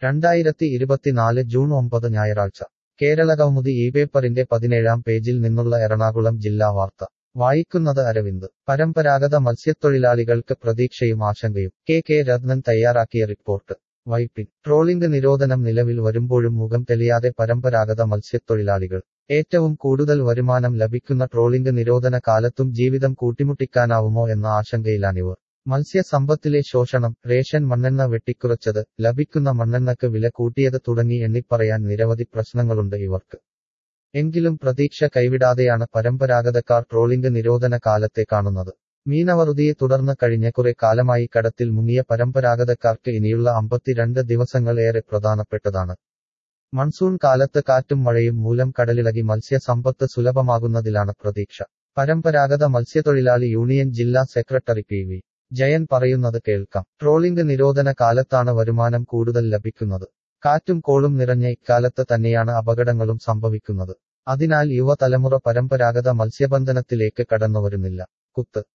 രണ്ടായിരത്തി ഇരുപത്തിനാല് ജൂൺ ഒമ്പത് ഞായറാഴ്ച കേരളകൗമുദി ഈ പേപ്പറിന്റെ പതിനേഴാം പേജിൽ നിന്നുള്ള എറണാകുളം ജില്ലാ വാർത്ത വായിക്കുന്നത് അരവിന്ദ് പരമ്പരാഗത മത്സ്യത്തൊഴിലാളികൾക്ക് പ്രതീക്ഷയും ആശങ്കയും കെ കെ രത്നൻ തയ്യാറാക്കിയ റിപ്പോർട്ട് വൈപ്പിൻ ട്രോളിംഗ് നിരോധനം നിലവിൽ വരുമ്പോഴും മുഖം തെളിയാതെ പരമ്പരാഗത മത്സ്യത്തൊഴിലാളികൾ ഏറ്റവും കൂടുതൽ വരുമാനം ലഭിക്കുന്ന ട്രോളിംഗ് നിരോധന കാലത്തും ജീവിതം കൂട്ടിമുട്ടിക്കാനാവുമോ എന്ന ആശങ്കയിലാണിവർ മത്സ്യസമ്പത്തിലെ ശോഷണം റേഷൻ മണ്ണെണ്ണ വെട്ടിക്കുറച്ചത് ലഭിക്കുന്ന മണ്ണെണ്ണക്ക് വില കൂട്ടിയത് തുടങ്ങി എണ്ണിപ്പറയാൻ നിരവധി പ്രശ്നങ്ങളുണ്ട് ഇവർക്ക് എങ്കിലും പ്രതീക്ഷ കൈവിടാതെയാണ് പരമ്പരാഗതക്കാർ ട്രോളിംഗ് നിരോധന കാലത്തെ കാണുന്നത് മീനവറുതിയെ തുടർന്ന് കഴിഞ്ഞ കുറെ കാലമായി കടത്തിൽ മുങ്ങിയ പരമ്പരാഗതക്കാർക്ക് ഇനിയുള്ള അമ്പത്തിരണ്ട് ദിവസങ്ങൾ ഏറെ പ്രധാനപ്പെട്ടതാണ് മൺസൂൺ കാലത്ത് കാറ്റും മഴയും മൂലം കടലിളകി മത്സ്യസമ്പത്ത് സുലഭമാകുന്നതിലാണ് പ്രതീക്ഷ പരമ്പരാഗത മത്സ്യത്തൊഴിലാളി യൂണിയൻ ജില്ലാ സെക്രട്ടറി പി വി ജയൻ പറയുന്നത് കേൾക്കാം ട്രോളിംഗ് നിരോധന കാലത്താണ് വരുമാനം കൂടുതൽ ലഭിക്കുന്നത് കാറ്റും കോളും നിറഞ്ഞ ഇക്കാലത്ത് തന്നെയാണ് അപകടങ്ങളും സംഭവിക്കുന്നത് അതിനാൽ യുവതലമുറ പരമ്പരാഗത മത്സ്യബന്ധനത്തിലേക്ക് കടന്നുവരുന്നില്ല കുത്ത്